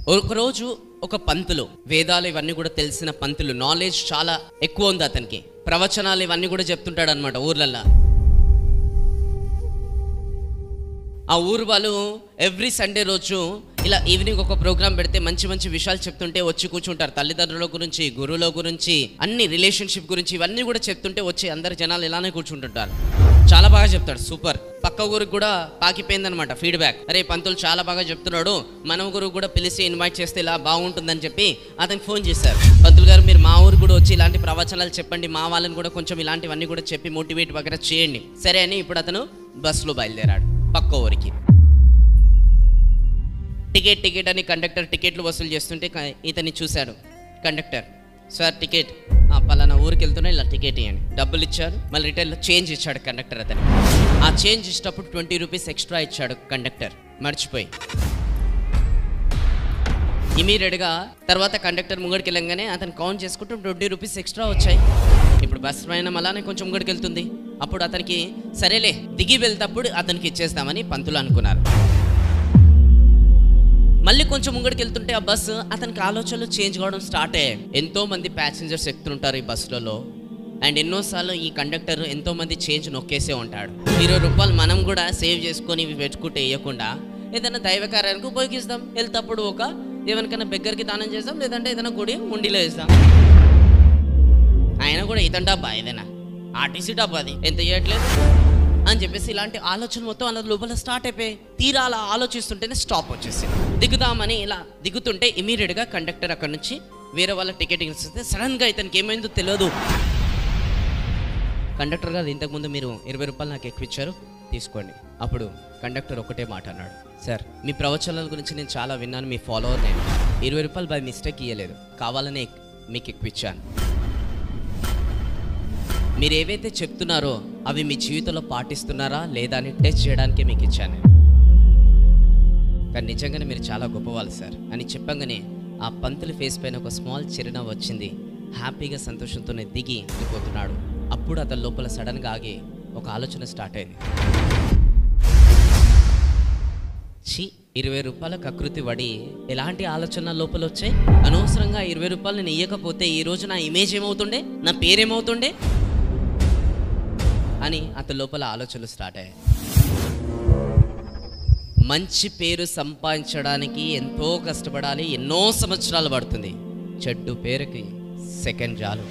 ఒకరోజు ఒక పంతులు వేదాలు ఇవన్నీ కూడా తెలిసిన పంతులు నాలెడ్జ్ చాలా ఎక్కువ ఉంది అతనికి ప్రవచనాలు ఇవన్నీ కూడా చెప్తుంటాడు అనమాట ఊర్లల్లో ఆ ఊరు వాళ్ళు ఎవ్రీ సండే రోజు ఇలా ఈవినింగ్ ఒక ప్రోగ్రామ్ పెడితే మంచి మంచి విషయాలు చెప్తుంటే వచ్చి కూర్చుంటారు తల్లిదండ్రుల గురించి గురువుల గురించి అన్ని రిలేషన్షిప్ గురించి ఇవన్నీ కూడా చెప్తుంటే వచ్చి అందరు జనాలు ఇలానే కూర్చుంటుంటారు చాలా బాగా చెప్తాడు సూపర్ పక్క ఊరికి కూడా పాకిపోయిందనమాట ఫీడ్బ్యాక్ అరే పంతులు చాలా బాగా చెప్తున్నాడు మన ఊరు కూడా పిలిచి ఇన్వైట్ చేస్తే ఇలా బాగుంటుందని చెప్పి అతనికి ఫోన్ చేశారు పంతులు గారు మీరు మా ఊరు కూడా వచ్చి ఇలాంటి ప్రవచనాలు చెప్పండి మా వాళ్ళని కూడా కొంచెం ఇలాంటివన్నీ కూడా చెప్పి మోటివేట్ వగేరా చేయండి సరే అని ఇప్పుడు అతను బస్సులో బయలుదేరాడు పక్క ఊరికి టికెట్ టికెట్ అని కండక్టర్ టికెట్లు వసూలు చేస్తుంటే క- ఇతన్ని చూశాడు కండక్టర్ సార్ టికెట్ ఆ పలానా ఊరికి వెళ్తున్నా ఇలా టికెట్ ఇవ్వండి డబ్బులు ఇచ్చారు మళ్ళీ రిటర్న్లో చేంజ్ ఇచ్చాడు కండక్టర్ అతను ఆ చేంజ్ ఇచ్చినప్పుడు ట్వంటీ రూపీస్ ఎక్స్ట్రా ఇచ్చాడు కండక్టర్ మర్చిపోయి ఇమీడియట్గా తర్వాత కండక్టర్ ముంగడికి వెళ్ళంగానే అతను కౌంట్ చేసుకుంటూ ట్వంటీ రూపీస్ ఎక్స్ట్రా వచ్చాయి ఇప్పుడు బస్ ప్రయాణం అలానే కొంచెం ముంగడికి వెళ్తుంది అప్పుడు అతనికి సరేలే దిగి వెళ్తప్పుడు అతనికి ఇచ్చేస్తామని పంతులు అనుకున్నారు మళ్ళీ కొంచెం ముంగడికి వెళ్తుంటే ఆ బస్సు అతనికి ఆలోచనలు చేంజ్ కావడం స్టార్ట్ అయ్యాయి ఎంతో మంది ప్యాసింజర్స్ ఎక్కుతుంటారు ఈ బస్సులలో అండ్ ఎన్నోసార్లు ఈ కండక్టర్ ఎంతో మంది చేంజ్ నొక్కేసే ఉంటాడు ఇరవై రూపాయలు మనం కూడా సేవ్ చేసుకొని ఇవి పెట్టుకుంటే వేయకుండా ఏదైనా దైవ కార్యానికి ఉపయోగిస్తాం వెళ్తప్పుడు ఒక ఎవరికైనా బెగ్గరికి దానం చేస్తాం లేదంటే ఏదైనా గుడి ఉండిలో వేస్తాం ఆయన కూడా ఇతని డబ్బా ఏదైనా ఆర్టీసీ డబ్బా అది ఎంత ఇవ్వట్లేదు అని చెప్పేసి ఇలాంటి ఆలోచన మొత్తం అలా లోపల స్టార్ట్ అయిపోయి తీరా అలా ఆలోచిస్తుంటేనే స్టాప్ వచ్చేసి దిగుదామని ఇలా దిగుతుంటే ఇమీడియట్గా కండక్టర్ అక్కడ నుంచి వేరే వాళ్ళ టికెట్ ఇస్తే సడన్గా ఇతనికి ఏమైందో తెలియదు కండక్టర్ గారు ఇంతకుముందు మీరు ఇరవై రూపాయలు నాకు ఎక్కువ ఇచ్చారు తీసుకోండి అప్పుడు కండక్టర్ ఒకటే మాట అన్నాడు సార్ మీ ప్రవచనాల గురించి నేను చాలా విన్నాను మీ ఫాలోవర్ నేను ఇరవై రూపాయలు బై మిస్టేక్ ఇవ్వలేదు కావాలనే మీకు ఎక్కువ ఇచ్చాను మీరు ఏవైతే చెప్తున్నారో అవి మీ జీవితంలో పాటిస్తున్నారా లేదా అని టెస్ట్ చేయడానికి మీకు ఇచ్చాను కానీ నిజంగానే మీరు చాలా గొప్పవాళ్ళు సార్ అని చెప్పంగానే ఆ పంతుల ఫేస్ పైన ఒక స్మాల్ చిరునవ్వు వచ్చింది హ్యాపీగా సంతోషంతోనే దిగి వెళ్ళిపోతున్నాడు అప్పుడు అతని లోపల సడన్గా ఆగి ఒక ఆలోచన స్టార్ట్ అయింది ఛీ ఇరవై రూపాయల కకృతి పడి ఎలాంటి ఆలోచన లోపల వచ్చాయి అనవసరంగా ఇరవై రూపాయలు నేను ఇవ్వకపోతే ఈ రోజు నా ఇమేజ్ ఏమవుతుండే నా పేరేమవుతుండే అని అతని లోపల ఆలోచనలు స్టార్ట్ అయ్యాయి మంచి పేరు సంపాదించడానికి ఎంతో కష్టపడాలి ఎన్నో సంవత్సరాలు పడుతుంది చెడ్డు పేరుకి సెకండ్ చాలు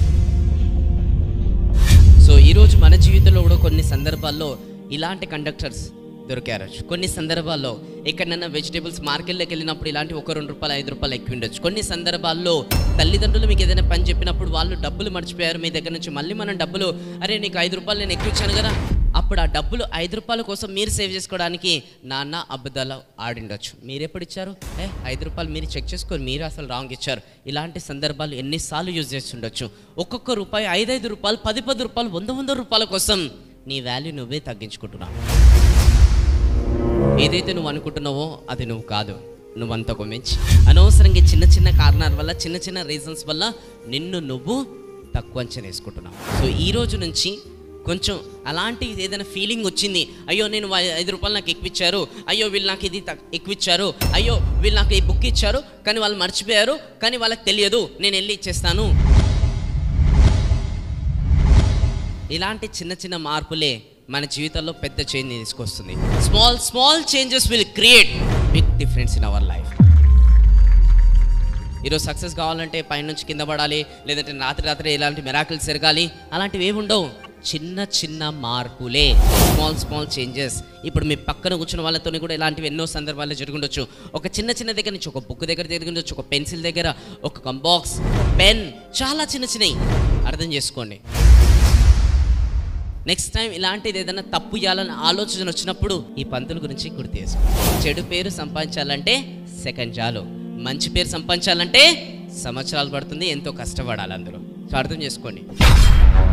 సో ఈరోజు మన జీవితంలో కూడా కొన్ని సందర్భాల్లో ఇలాంటి కండక్టర్స్ దొరికారు కొన్ని సందర్భాల్లో ఎక్కడైనా వెజిటేబుల్స్ మార్కెట్లోకి వెళ్ళినప్పుడు ఇలాంటి ఒక రెండు రూపాయలు ఐదు రూపాయలు ఎక్కువ ఉండొచ్చు కొన్ని సందర్భాల్లో తల్లిదండ్రులు మీకు ఏదైనా పని చెప్పినప్పుడు వాళ్ళు డబ్బులు మర్చిపోయారు మీ దగ్గర నుంచి మళ్ళీ మనం డబ్బులు అరే నీకు ఐదు రూపాయలు నేను ఎక్కువ ఇచ్చాను కదా అప్పుడు ఆ డబ్బులు ఐదు రూపాయల కోసం మీరు సేవ్ చేసుకోవడానికి నాన్న అబద్ధాలు ఆడిండొచ్చు మీరు ఎప్పుడు ఇచ్చారు ఏ ఐదు రూపాయలు మీరు చెక్ చేసుకొని మీరు అసలు రాంగ్ ఇచ్చారు ఇలాంటి సందర్భాలు ఎన్నిసార్లు యూజ్ చేస్తుండొచ్చు ఒక్కొక్క రూపాయి ఐదైదు రూపాయలు పది పది రూపాయలు వంద వంద రూపాయల కోసం నీ వాల్యూ నువ్వే తగ్గించుకుంటున్నావు ఏదైతే నువ్వు అనుకుంటున్నావో అది నువ్వు కాదు నువ్వు అంతకు మించి అనవసరంగా చిన్న చిన్న కారణాల వల్ల చిన్న చిన్న రీజన్స్ వల్ల నిన్ను నువ్వు తక్కువ అంచనా వేసుకుంటున్నావు సో ఈ రోజు నుంచి కొంచెం అలాంటి ఏదైనా ఫీలింగ్ వచ్చింది అయ్యో నేను వా- ఐదు రూపాయలు నాకు ఎక్కువ ఇచ్చారు అయ్యో వీళ్ళు నాకు ఇది తక్- ఎక్కువ ఇచ్చారు అయ్యో వీళ్ళు నాకు ఈ బుక్ ఇచ్చారు కానీ వాళ్ళు మర్చిపోయారు కానీ వాళ్ళకి తెలియదు నేను వెళ్ళి ఇచ్చేస్తాను ఇలాంటి చిన్న చిన్న మార్పులే మన జీవితంలో పెద్ద చేంజ్ తీసుకొస్తుంది small small changes will create big difference in our life ఈరోజు సక్సెస్ కావాలంటే పైనుంచి కింద పడాలి లేదంటే రాత్రి రాత్రి ఇలాంటి మెరాకిల్స్ జరగాలి అలాంటివి ఏమి ఉండవు చిన్న చిన్న మార్పులే స్మాల్ స్మాల్ చేంజెస్ ఇప్పుడు మీ పక్కన కూర్చున్న వాళ్ళతో కూడా ఇలాంటివి ఎన్నో సందర్భాల్లో జరుగుండొచ్చు ఒక చిన్న చిన్న దగ్గర నుంచి ఒక బుక్ దగ్గర జరుగుండొచ్చు ఒక పెన్సిల్ దగ్గర ఒక కంబాక్స్ పెన్ చాలా చిన్న చిన్నవి అర్థం చేసుకోండి నెక్స్ట్ టైం ఇలాంటిది ఏదైనా తప్పు చేయాలని ఆలోచన వచ్చినప్పుడు ఈ పంతుల గురించి గుర్తు చేసుకో చెడు పేరు సంపాదించాలంటే సెకండ్ చాలు మంచి పేరు సంపాదించాలంటే సంవత్సరాలు పడుతుంది ఎంతో కష్టపడాలి అందులో సో అర్థం చేసుకోండి